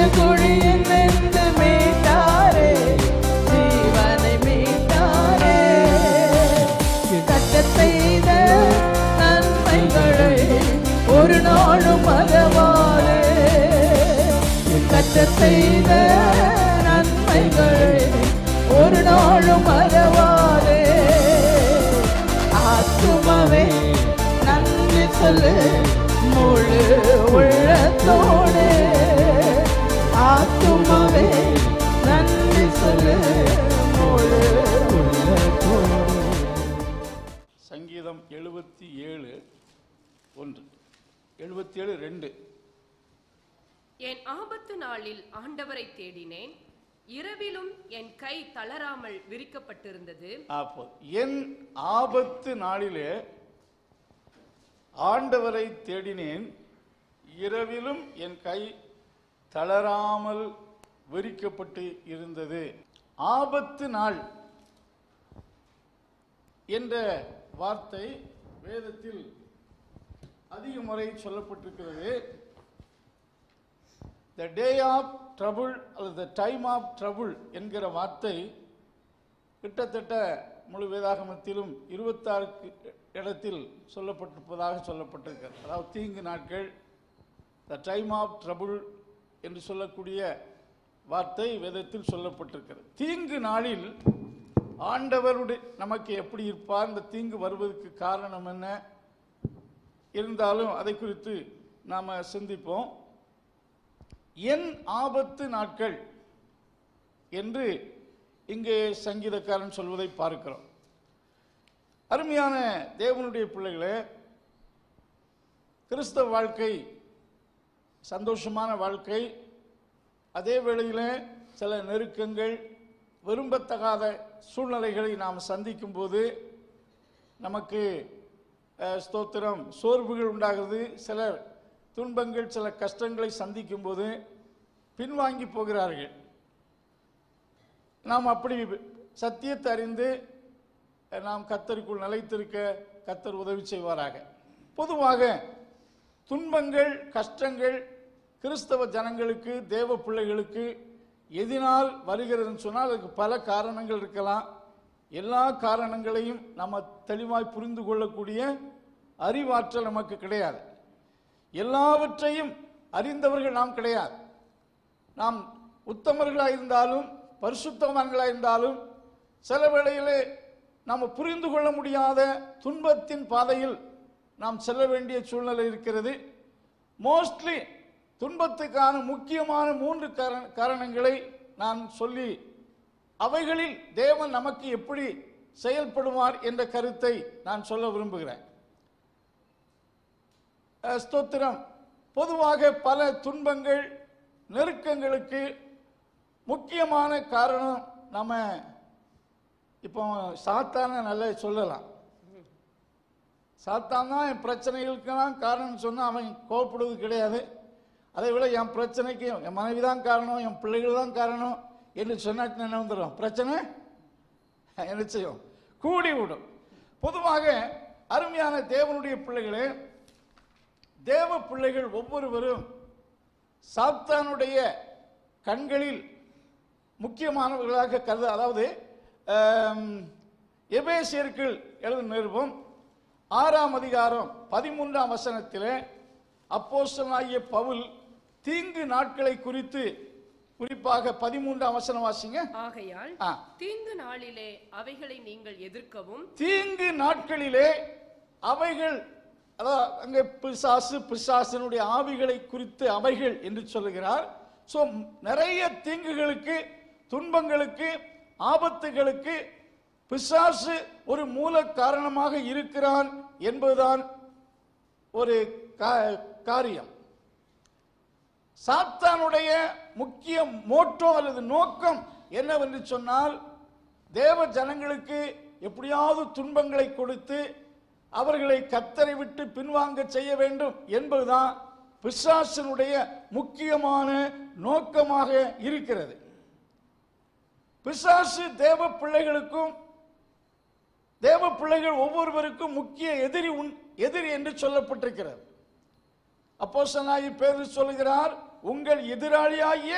குழி என்னென்று மீட்டாரே ஜீவனை மீட்டாரே கட்ட செய்த நன்மைகளை ஒரு நாளும் மறவாரே கட்ட செய்த நன்மைகளை ஒரு நாளும் மறவாரே ஆத்துமவே நன்றி சொல்லு முழு உள்ளத்தோடு ஆத்துமவே நன்றி சொல்லு முழு உள்ளத்தோடு சங்கீதம் எழுபத்தி ஏழு ஒன்று எழுபத்தி ஏழு ரெண்டு என் ஆபத்து நாளில் ஆண்டவரை தேடினேன் இரவிலும் என் கை தளராமல் விரிக்கப்பட்டிருந்தது அப்போ என் ஆபத்து நாளிலே ஆண்டவரை தேடினேன் இரவிலும் என் கை தளராமல் விரிக்கப்பட்டு இருந்தது ஆபத்து நாள் என்ற வார்த்தை வேதத்தில் அதிக முறை சொல்லப்பட்டிருக்கிறது த டே ஆஃப் ட்ரபுள் அல்லது த டைம் ஆஃப் ட்ரபுள் என்கிற வார்த்தை கிட்டத்தட்ட முழு வேதாகமத்திலும் இருபத்தாறு இடத்தில் சொல்லப்பட்டிருப்பதாக சொல்லப்பட்டிருக்கிறது அதாவது தீங்கு நாட்கள் த டைம் ஆஃப் ட்ரபுள் என்று சொல்லக்கூடிய வார்த்தை வேதத்தில் சொல்லப்பட்டிருக்கிறது தீங்கு நாளில் ஆண்டவருடைய நமக்கு எப்படி இருப்பார் இந்த தீங்கு வருவதற்கு காரணம் என்ன இருந்தாலும் அதை குறித்து நாம் சிந்திப்போம் என் ஆபத்து நாட்கள் என்று இங்கே சங்கீதக்காரன் சொல்வதை பார்க்கிறோம் அருமையான தேவனுடைய பிள்ளைகளே கிறிஸ்தவ வாழ்க்கை சந்தோஷமான வாழ்க்கை அதே வேளையில் சில நெருக்கங்கள் விரும்பத்தகாத சூழ்நிலைகளை நாம் சந்திக்கும் போது நமக்கு அஹ், ஸ்தோத்திரம் சோர்வுகள் உண்டாகிறது சிலர் துன்பங்கள் சில கஷ்டங்களை சந்திக்கும் போது பின்வாங்கி போகிறார்கள் நாம் அப்படி சத்தியத்தை அறிந்து அஹ், நாம் கத்தருக்குள் நிலைத்திருக்க கத்தர் உதவி செய்வாராக பொதுவாக துன்பங்கள் கஷ்டங்கள் கிறிஸ்தவ ஜனங்களுக்கு தேவ பிள்ளைகளுக்கு எதினால் வருகிறதுன்னு சொன்னால் அதுக்கு பல காரணங்கள் இருக்கலாம் எல்லா காரணங்களையும் நம்ம தெளிவாய் புரிந்து கொள்ளக்கூடிய அறிவாற்றல் நமக்கு கிடையாது எல்லாவற்றையும் அறிந்தவர்கள் நாம் கிடையாது நாம் உத்தமர்களாக இருந்தாலும் பரிசுத்தவான்களாக இருந்தாலும் சில வேளையிலே நாம் புரிந்து கொள்ள முடியாத துன்பத்தின் பாதையில் நாம் செல்ல வேண்டிய சூழ்நிலை இருக்கிறது மோஸ்ட்லி துன்பத்துக்கான முக்கியமான மூன்று காரண- காரணங்களை நான் சொல்லி அவைகளில் தேவன் நமக்கு எப்படி செயல்படுவார் என்ற கருத்தை நான் சொல்ல விரும்புகிறேன் அஹ், ஸ்தோத்திரம் பொதுவாக பல துன்பங்கள் நெருக்கங்களுக்கு முக்கியமான காரணம் நம்ம இப்போ சாத்தான நல்லா சொல்லலாம் சாத்தான் தான் என் பிரச்சனைகளுக்கெல்லாம் காரணம் சொன்னால் அவன் கோவப்படுவது கிடையாது அதை விட என் பிரச்சனைக்கு என் மனைவி தான் காரணம் என் பிள்ளைகள் தான் காரணம் என்று சொன்னாச்சு என்ன வந்துடும் பிரச்சனை என்ன செய்யும் கூடி விடும் பொதுவாக அருமையான தேவனுடைய பிள்ளைகளே தேவ பிள்ளைகள் ஒவ்வொருவரும் சாத்தானுடைய கண்களில் முக்கியமானவர்களாக கருத அதாவது ஆம், எபேசியர்கள் எழுதும் நிருபம் ஆறாம் அதிகாரம் பதிமூன்றாம் வசனத்திலே அப்போஸ்தலனாகிய பவுல் தீங்கு நாட்களை குறித்து குறிப்பாக பதிமூன்றாம் வசனம் வாசிங்க ஆகையால் ஆ. தீங்கு நாளிலே அவைகளை நீங்கள் எதிர்க்கவும் தீங்கு நாட்களிலே அவைகள் அதாவது அங்கே பிசாசு பிசாசனுடைய ஆவிகளை குறித்து அவைகள் என்று சொல்லுகிறார் ஸோ நிறைய தீங்குகளுக்கு துன்பங்களுக்கு ஆபத்துகளுக்கு பிசாசு ஒரு மூல காரணமாக இருக்கிறான் என்பதுதான் ஒரு கா- காரியம் சாத்தானுடைய முக்கிய மோட்டோ அல்லது நோக்கம் என்னவென்று சொன்னால் தேவ ஜனங்களுக்கு எப்படியாவது துன்பங்களை கொடுத்து அவர்களை கத்தரை விட்டு பின்வாங்க செய்ய வேண்டும் என்பதுதான் பிசாசனுடைய முக்கியமான நோக்கமாக இருக்கிறது பிசாசு தேவ பிள்ளைகளுக்கும் தேவ பிள்ளைகள் ஒவ்வொருவருக்கும் முக்கிய எதிரி உண் எதிரி என்று சொல்லப்பட்டிருக்கிறது அப்போஸ்தலனாகி பேதுரு சொல்லுகிறார் உங்கள் எதிராளியாகிய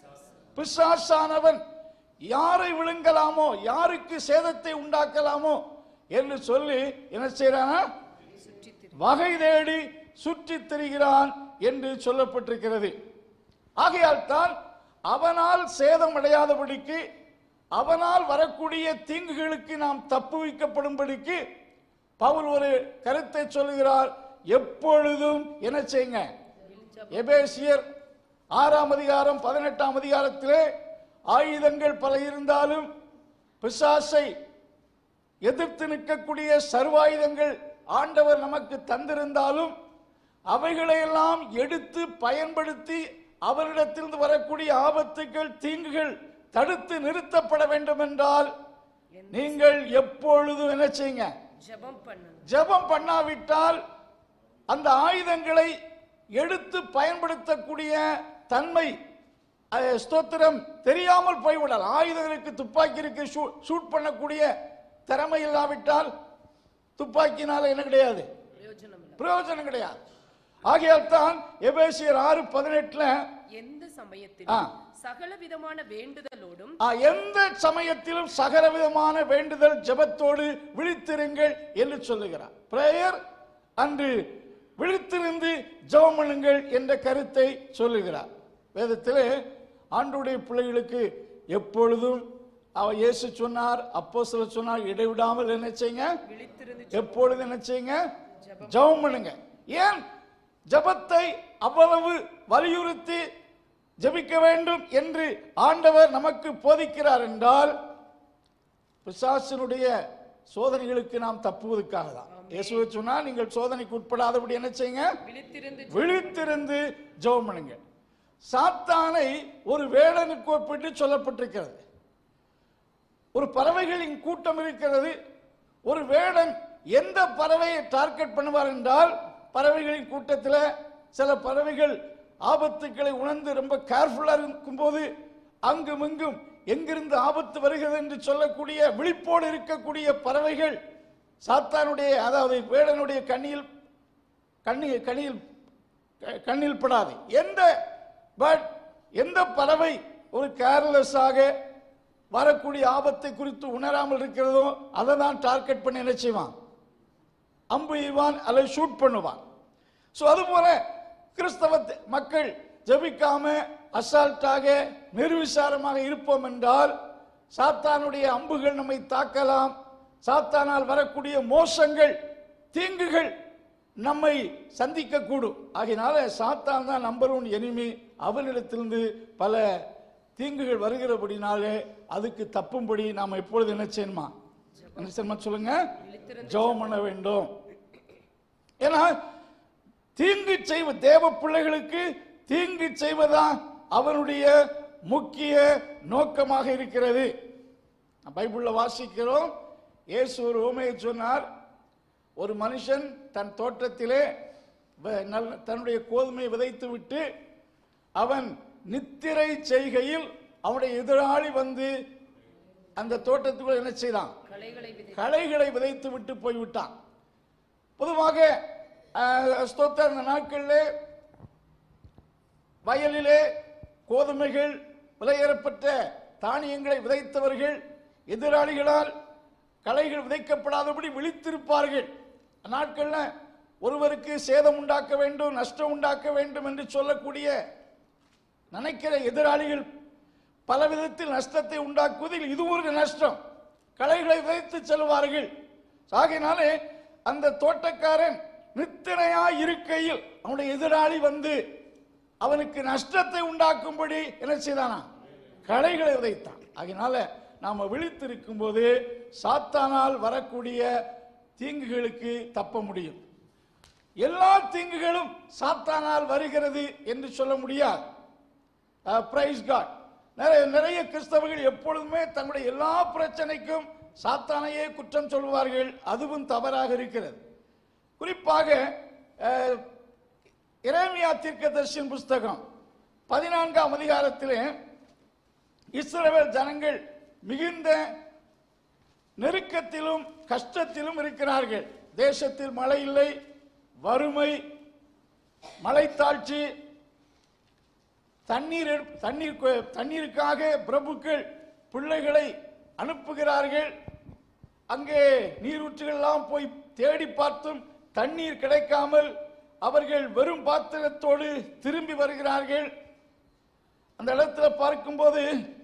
பிசாசானவன் யாரை விழுங்கலாமோ யாருக்கு சேதத்தை உண்டாக்கலாமோ என்று சொல்லி என்ன செய்யறானா சுற்றித் திரி வகை தேடி சுற்றித் திரிகிறான் என்று சொல்லப்பட்டிருக்கிறது ஆகையால் தான் அவனால் சேதம் அடையாதபடிக்கு அவனால் வரக்கூடிய தீங்குகளுக்கு நாம் தப்புவிக்கப்படும்படிக்கு பவுல் ஒரு கருத்தை சொல்லுகிறார் எப்பொழுதும் என்ன செய்யுங்க எபேசியர் ஆறாம் அதிகாரம் பதினெட்டாம் அதிகாரத்திலே ஆயுதங்கள் பல இருந்தாலும் பிசாசை எதிர்த்து நிற்கக்கூடிய சர்வாயுதங்கள் ஆண்டவர் நமக்கு தந்திருந்தாலும் அவைகளையெல்லாம் எடுத்து பயன்படுத்தி அவரிடத்திலிருந்து வரக்கூடிய ஆபத்துகள் தீங்குகள் தடுத்து நிறுத்தப்பட வேண்டும் என்றால் நீங்கள் எப்பொழுதும் என்ன செய்யுங்க ஜெபம் பண்ணணும் ஜெபம் பண்ணாவிட்டால் அந்த ஆயுதங்களை எடுத்து பயன்படுத்தக்கூடிய தன்மை அஹ், ஸ்தோத்திரம் தெரியாமல் போய்விடலாம் ஆயுதங்களுக்கு துப்பாக்கிக்கு ஷூ- ஷூட் பண்ணக்கூடிய திறமை இல்லாவிட்டால் துப்பாக்கினால என்ன கிடையாது பிரயோஜனம் இல்லை பிரயோஜனம் கிடையாது ஆகையால் தான் எபேசியர் ஆறு பதினெட்டுல எந்த ஆ. சமயத்திலும் சகல விதமான வேண்டுதலோடும் ஆ, எந்த சமயத்திலும் சகல விதமான வேண்டுதல் ஜெபத்தோடு விழித்திருங்கள் என்று சொல்லுகிறார் பிரேயர் அன்று விழித்திருந்து ஜெபம் பண்ணுங்கள் என்ற கருத்தை சொல்லுகிறார் வேதத்திலே ஆண்டுடைய பிள்ளைகளுக்கு எப்பொழுதும் அவர் இயேசு சொன்னார் அப்போ சொன்னார் இடைவிடாமல் என்ன செய்யுங்க விழித்திருந்து எப்பொழுது என்ன செய்யுங்க ஜெபம் பண்ணுங்க ஏன் ஜெபத்தை அவ்வளவு வலியுறுத்தி ஜெபிக்க வேண்டும் என்று ஆண்டவர் நமக்கு போதிக்கிறார் என்றால் பிசாசினுடைய சோதனைகளுக்கு நாம் தப்புவதற்காக தான் இயேசுவை சொன்னா நீங்கள் சோதனைக்கு உட்படாதபடி என்ன செய்யுங்க விழித்திருந்து விழித்திருந்து ஜெபம் பண்ணுங்க சாத்தானை ஒரு வேடனுக்கு ஒப்பிட்டு சொல்லப்பட்டிருக்கிறது ஒரு பறவைகளின் கூட்டம் இருக்கிறது ஒரு வேடன் எந்த பறவையை டார்கெட் பண்ணுவார் என்றால் பறவைகளின் கூட்டத்தில் சில பறவைகள் ஆபத்துக்களை உணர்ந்து ரொம்ப கேர்ஃபுல்லா இருக்கும்போது அங்கும் இங்கும் எங்கிருந்து ஆபத்து வருகிறது என்று சொல்லக்கூடிய விழிப்போடு இருக்கக்கூடிய பறவைகள் சாத்தானுடைய அதாவது வேடனுடைய கண்ணியில் கண்ணி கண்ணில் க- கண்ணில் படாது எந்த பட் எந்த பறவை ஒரு கேர்லெஸ்ஸாக வரக்கூடிய ஆபத்தை குறித்து உணராமல் இருக்கிறதோ அதை தான் டார்கெட் பண்ணி என்ன செய்வான் அம்பு எய்வான் அல்லது ஷூட் பண்ணுவான் ஸோ அதுபோல கிறிஸ்தவ த- மக்கள் ஜெபிக்காம அசால்ட்டாக நிர்விசாரமாக இருப்போம் என்றால் சாத்தானுடைய அம்புகள் நம்மை தாக்கலாம் சாத்தானால் வரக்கூடிய மோசங்கள் தீங்குகள் நம்மை சந்திக்கக்கூடும் ஆகையினால சாத்தான் தான் நம்பர் ஒன் எனிமி அவனிடத்திலிருந்து பல தீங்குகள் வருகிறபடினாலே அதுக்கு தப்பும்படி நாம் எப்பொழுது என்ன செய்யணுமா என்ன செய்யணுமா சொல்லுங்க ஜெபம் பண்ண வேண்டும் ஏன்னா தீங்கு செய்வ தேவ பிள்ளைகளுக்கு தீங்கு செய்வதான் அவனுடைய முக்கிய நோக்கமாக இருக்கிறது நான் பைபிள்ல வாசிக்கிறோம் இயேசு ஒரு உமையை சொன்னார் ஒரு மனுஷன் தன் தோட்டத்திலே வ- நல்ல- தன்னுடைய கோதுமையை விதைத்து விட்டு அவன் நித்திரை செய்கையில் அவனுடைய எதிராளி வந்து அந்த தோட்டத்துக்குள்ள என்ன செய்தான் கலைகளை விதை களைகளை விதைத்து விட்டு போய்விட்டான் பொதுவாக அஹ், ஸ்தோத்திரம் இந்த நாட்களிலே வயலிலே கோதுமைகள் விலையேறப்பட்ட தானியங்களை விதைத்தவர்கள் எதிராளிகளால் களைகள் விதைக்கப்படாதபடி விழித்திருப்பார்கள் நாட்கள்ல ஒருவருக்கு சேதம் உண்டாக்க வேண்டும் நஷ்டம் உண்டாக்க வேண்டும் என்று சொல்லக்கூடிய நினைக்கிற எதிராளிகள் பல விதத்தில் நஷ்டத்தை உண்டாக்குவதில் இது ஒரு நஷ்டம் களைகளை விதைத்து செல்வார்கள் ஆகையினாலே அந்த தோட்டக்காரன் நித்திரையா இருக்கையில் அவனுடைய எதிராளி வந்து அவனுக்கு நஷ்டத்தை உண்டாக்கும்படி என்ன செய்தானா களைகளை விதைத்தான் ஆகையினால நாம விழித்திருக்கும் போது சாத்தானால் வரக்கூடிய தீங்குகளுக்கு தப்ப முடியும் எல்லா தீங்குகளும் சாத்தானால் வருகிறது என்று சொல்ல முடியாது பிரைஸ் காட் நிறைய நிறைய கிறிஸ்தவர்கள் எப்பொழுதுமே தங்களுடைய எல்லா பிரச்சனைக்கும் சாத்தானையே குற்றம் சொல்வார்கள் அதுவும் தவறாக இருக்கிறது குறிப்பாக அஹ், எரேமியா தீர்க்கதரிசியின் புஸ்தகம் பதினான்காம் அதிகாரத்திலே இஸ்ரவேல் ஜனங்கள் மிகுந்த நெருக்கத்திலும் கஷ்டத்திலும் இருக்கிறார்கள் தேசத்தில் மழை இல்லை வறுமை மலைத்தாழ்ச்சி தண்ணீர் எடுப்- தண்ணீர் கொ- தண்ணீருக்காக பிரபுக்கள் பிள்ளைகளை அனுப்புகிறார்கள் அங்கே நீரூற்றுகள்லாம் போய் தேடி பார்த்தும் தண்ணீர் கிடைக்காமல் அவர்கள் வெறும் பாத்திரத்தோடு திரும்பி வருகிறார்கள் அந்த இடத்துல பார்க்கும்போது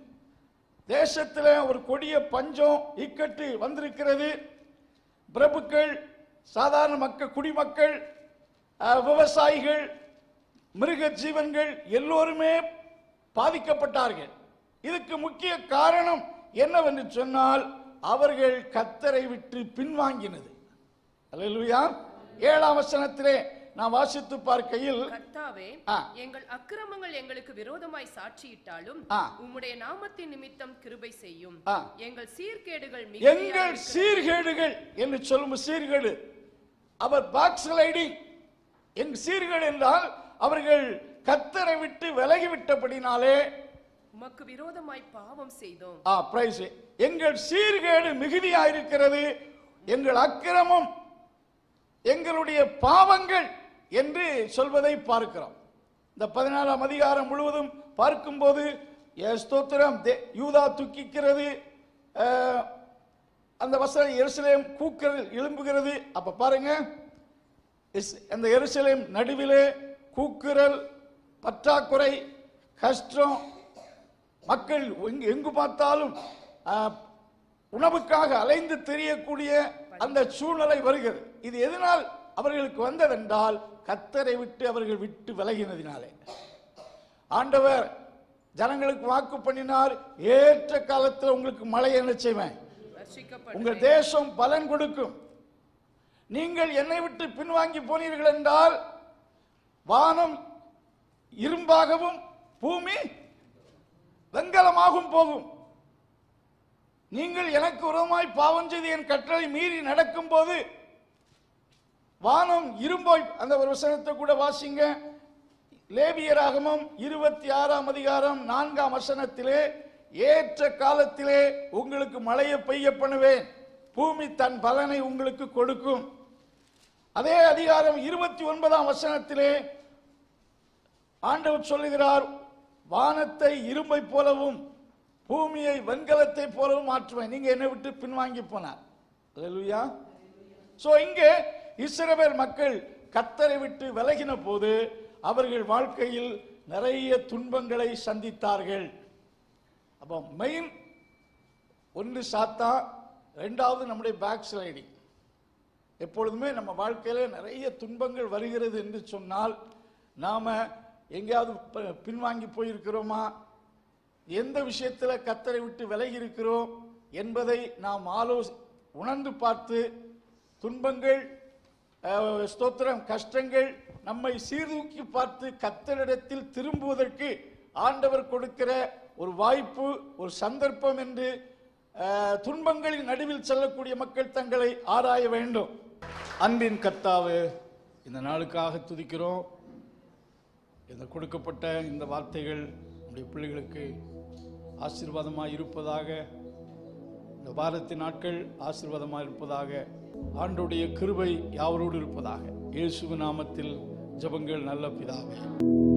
தேசத்துல ஒரு கொடிய பஞ்சம் இக்கட்டு வந்திருக்கிறது பிரபுக்கள் சாதாரண மக்கள் குடிமக்கள் அஹ், விவசாயிகள் மிருக ஜீவன்கள் எல்லோருமே பாதிக்கப்பட்டார்கள் இதுக்கு முக்கிய காரணம் என்னவென்று சொன்னால் அவர்கள் கத்தரை விட்டு பின்வாங்கினது அல்லேலூயா ஏழாம் வசனத்திலே நான் வாசித்து பார்க்கையில் கர்த்தாவே ஆ. எங்கள் அக்கிரமங்கள் எங்களுக்கு விரோதமாய் சாட்சியிட்டாலும் ஆ. உம்முடைய நாமத்தின் நிமித்தம் கிருபை செய்யும் ஆ. எங்கள் சீர்கேடுகள் எங்கள் மிகுதியாயிருக்கிறது. சீர்கேடுகள் என்று சொல்லும் சீர்கேடு அவர் பாக்ஸ்லைடிங் எங் சீர்கேடு என்றால் அவர்கள் கத்தரை விட்டு விலகிவிட்டபடினாலே உமக்கு விரோதமாய் பாவம் செய்தோம் ஆ பிரைஸ் எங்கள் சீர்கேடு மிகுதியாயிருக்கிறது எங்கள் அக்கிரமம் எங்களுடைய பாவங்கள் என்று சொல்வதை பார்க்கிறோம் இந்த பதினாறாம் அதிகாரம் முழுவதும் பார்க்கும்போது எ, ஸ்தோத்திரம் தே- யூதா துக்கிக்கிறது அஹ், அந்த வசனம் எருசலேம் கூக்குரல் எழும்புகிறது அப்ப பாருங்க இஸ்- அந்த எருசலேம் நடுவிலே கூக்குரல் பற்றாக்குறை கஷ்டம் மக்கள் எங்கு- எங்கு பார்த்தாலும் ஆ, உணவுக்காக அலைந்து தெரியக்கூடிய அந்த சூழ்நிலை வருகிறது இது எதனால் அவர்களுக்கு வந்ததென்றால் கத்தரை விட்டு அவர்கள் விட்டு விலகினதினாலே ஆண்டவர் ஜனங்களுக்கு வாக்கு பண்ணினார் ஏற்ற காலத்தில் உங்களுக்கு மழை என்ன செய்வேன் ரட்சிக்கப்படும் உங்கள் தேசம் பலன் கொடுக்கும் நீங்கள் என்னை விட்டு பின்வாங்கி போனீர்கள் என்றால் வானம் இரும்பாகவும் பூமி வெங்கலமாகவும் போகும் நீங்கள் எனக்கு உரமாய் பாவம் செய்து என் கட்டளை மீறி நடக்கும்போது வானம் இரும்போய் அந்த ஒரு வசனத்தை கூட வாசிங்க லேவியராகமம் இருபத்தி ஆறாம் அதிகாரம் நான்காம் வசனத்திலே ஏற்ற காலத்திலே உங்களுக்கு மழையை பெய்ய பண்ணுவேன் பூமி தன் பலனை உங்களுக்கு கொடுக்கும் அதே அதிகாரம் இருபத்தி ஒன்பதாம் வசனத்திலே ஆண்டவர் சொல்லுகிறார் வானத்தை இரும்பை போலவும் பூமியை வெண்கலத்தை போலவும் மாற்றுவேன் நீங்க என்னை விட்டு பின்வாங்கி போனார் அல்லேலூயா சோ இங்கே இஸ்ரவேல் மக்கள் கத்தரை விட்டு விலகின போது அவர்கள் வாழ்க்கையில் நிறைய துன்பங்களை சந்தித்தார்கள் அப்போ மெயின் ஒன்று சாத்தா ரெண்டாவது நம்முடைய பேக் ஸ்லைடிங் எப்பொழுதுமே நம்ம வாழ்க்கையில நிறைய துன்பங்கள் வருகிறது என்று சொன்னால் நாம எங்கேயாவது ப- பின்வாங்கி போயிருக்கிறோமா எந்த விஷயத்துல கத்தரை விட்டு விலகி இருக்கிறோம் என்பதை நாம் ஆலோசி உணர்ந்து பார்த்து துன்பங்கள் அஹ், ஸ்தோத்திரம் கஷ்டங்கள் நம்மை சீர்தூக்கி பார்த்து கத்தரிடத்தில் திரும்புவதற்கு ஆண்டவர் கொடுக்கிற ஒரு வாய்ப்பு ஒரு சந்தர்ப்பம் என்று அஹ், துன்பங்களின் நடுவில் செல்லக்கூடிய மக்கள் தங்களை ஆராய வேண்டும் அன்பின் கர்த்தாவே இந்த நாளுக்காக துதிக்கிறோம் இந்த கொடுக்கப்பட்ட இந்த வார்த்தைகள் நம்முடைய பிள்ளைகளுக்கு ஆசீர்வாதமாக இருப்பதாக இந்த வாரத்தின் நாட்கள் ஆசீர்வாதமாக இருப்பதாக ஆண்டுடைய கிருபை யாவரோடு இருப்பதாக இயேசுவின் நாமத்தில் ஜெபங்கள் நல்ல பிதாவே